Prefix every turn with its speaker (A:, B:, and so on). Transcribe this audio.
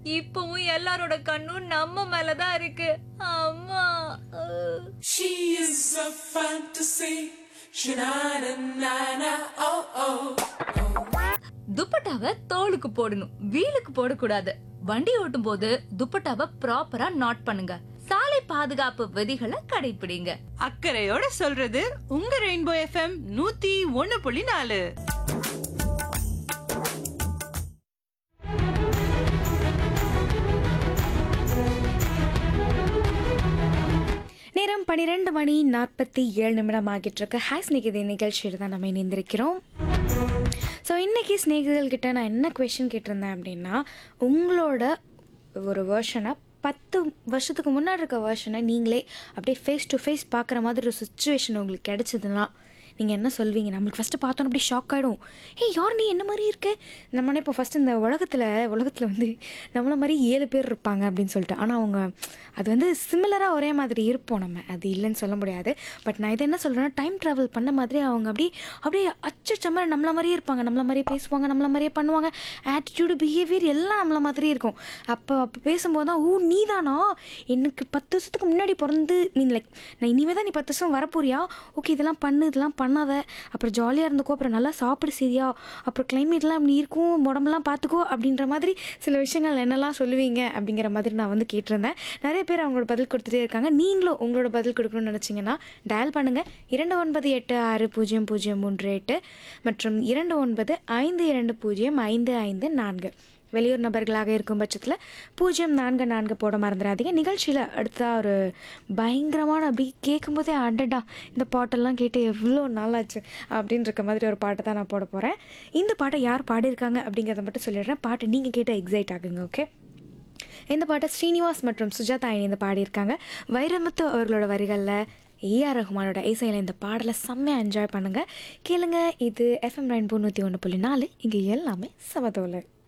A: இப்பவும் எல்லாரோட கண்ணும் நம்ம மேலதான் இருக்கு அம்மா அஹ்.
B: She is a fantasy. Sha-na-na-na-na, oh oh.
A: துப்பட்டாவை தோலுக்கு போடணும் வீலுக்கு போடக்கூடாது வண்டி ஓட்டும் போது துப்பட்டாவை ப்ராப்பரா நாட் பண்ணுங்க சாலை பாதுகாப்பு விதிகளை கடைபிடிங்க
C: அக்கறையோட சொல்றது உங்க ரெயின்போ எஃப்எம் நூத்தி ஒன்னு புள்ளி நாலு
D: நேரம் பன்னிரெண்டு மணி நாற்பத்தி ஏழு நிமிடம் ஆகிட்டு இருக்கு ஹாய் ஸ்நேகிதி நிகழ்ச்சியில் தான் நம்ம இணைந்திருக்கிறோம் ஸோ இன்றைக்கி ஸ்நேகிதர்கள்கிட்ட நான் என்ன கொஷின் கேட்டிருந்தேன் அப்படின்னா உங்களோட ஒரு வேர்ஷனை பத்து வருஷத்துக்கு முன்னாடி இருக்க வேர்ஷனை நீங்களே அப்படியே ஃபேஸ் டு ஃபேஸ் பார்க்குற மாதிரி ஒரு சுச்சுவேஷன் உங்களுக்கு கிடைச்சதுன்னா நீங்கள் என்ன சொல்வீங்க நம்மளுக்கு ஃபஸ்ட்டு பார்த்தோன்னு அப்படியே ஷாக் ஆகிடும் ஏய் யார் நீ என்ன மாதிரி இருக்க நம்ம இப்போ ஃபஸ்ட்டு இந்த உலகத்தில் உலகத்தில் வந்து நம்மள மாதிரி ஏழு பேர் இருப்பாங்க அப்படின்னு சொல்லிட்டு ஆனால் அவங்க அது வந்து சிமிலராக ஒரே மாதிரி இருப்போம் நம்ம அது இல்லைன்னு சொல்ல முடியாது பட் நான் இதை என்ன சொல்கிறேன்னா டைம் ட்ராவல் பண்ண மாதிரி அவங்க அப்படியே அப்படியே அச்சச்ச மாதிரி நம்மள மாதிரியே இருப்பாங்க நம்மள மாதிரியே பேசுவாங்க நம்மள மாதிரியே பண்ணுவாங்க ஆட்டிடியூடு பிஹேவியர் எல்லாம் நம்மள மாதிரியே இருக்கும் அப்போ அப்போ பேசும்போது தான் ஓ நீ தானா எனக்கு பத்து வருஷத்துக்கு முன்னாடி பிறந்து நீ லைக் நான் இனிமே தான் நீ பத்து வருஷம் வரப்போறியா ஓகே இதெல்லாம் பண்ணு இதெல்லாம் பண்ணாத அப்புறம் ஜாலியாக இருந்துக்கோ அப்புறம் நல்லா சாப்பிடு சரியா அப்புறம் கிளைமேட்லாம் இப்படி இருக்கும் உடம்பெல்லாம் பார்த்துக்கோ அப்படின்ற மாதிரி சில விஷயங்கள் என்னெல்லாம் சொல்லுவீங்க அப்படிங்கிற மாதிரி நான் வந்து கேட்டிருந்தேன் நிறைய பேர் அவங்களோட பதில் கொடுத்துட்டே இருக்காங்க நீங்களும் உங்களோட பதில் கொடுக்கணும்னு நினச்சிங்கன்னா டயல் பண்ணுங்கள் இரண்டு ஒன்பது எட்டு ஆறு பூஜ்ஜியம் பூஜ்ஜியம் மூன்று எட்டு மற்றும் இரண்டு ஒன்பது ஐந்து இரண்டு பூஜ்ஜியம் ஐந்து ஐந்து நான்கு வெளியூர் நபர்களாக இருக்கும் பட்சத்தில் பூஜ்ஜியம் நான்கு நான்கு போட மறந்துடாதீங்க நிகழ்ச்சியில் அடுத்த ஒரு பயங்கரமான அப்படி கேட்கும்போதே அடடா இந்த பாட்டெல்லாம் கேட்டு எவ்வளோ நாளாச்சு அப்படின்னு இருக்க மாதிரி ஒரு பாட்டை தான் நான் போட போகிறேன் இந்த பாட்டை யார் பாடியிருக்காங்க அப்படிங்கிறத மட்டும் சொல்லிடுறேன் பாட்டு நீங்கள் கேட்டு எக்ஸைட் ஆகுங்க ஓகே இந்த பாட்டை ஸ்ரீனிவாஸ் மற்றும் சுஜாதா இணைந்து பாடியிருக்காங்க வைரமுத்து அவர்களோட வரிகளில் ஏஆர் ரஹ்மானோட இசையில் இந்த பாடலை செம்மையாக என்ஜாய் பண்ணுங்கள் கேளுங்க இது எஃப்எம் ரெயின்போ நூற்றி ஒன்று புள்ளி நாலு இங்கே எல்லாமே சமதோலை